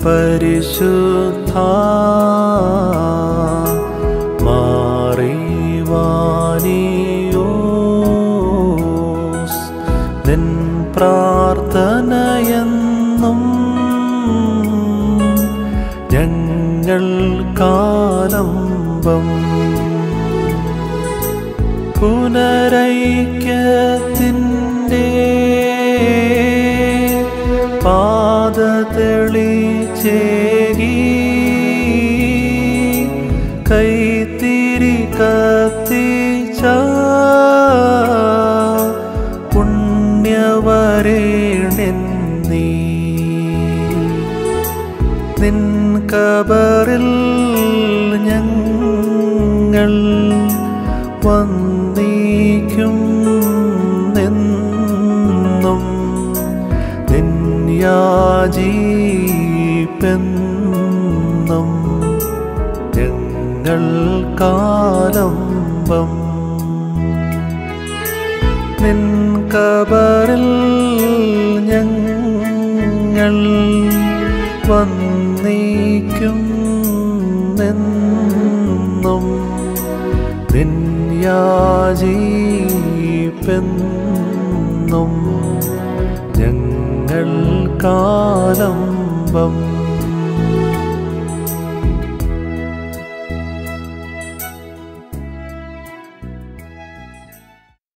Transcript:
പരിശുദ്ധ മാറിവാനിയോസ് നിൻ പ്രാർത്ഥനയെന്നും ഞങ്ങൾ കാലംബം പുനരൈക്യത്തിൻ്റെ പാദതെളിച്ചേകി കൈത്തിരി കത്തിച്ച പുണ്യവരേണ്യൻ നീ നിൻ കബറിൽ ഞങ്ങൾ വന്നീക്കും നിന്നും നിൻ യാജീപ്പെന്നും ഞങ്ങൾ കാലംബം നിൻ കബറിൽ ഞങ്ങൾ വന്നീക്കും നിന്നും നിൻ യാജീപ്പെന്നും ഞങ്ങൾ കാലംബം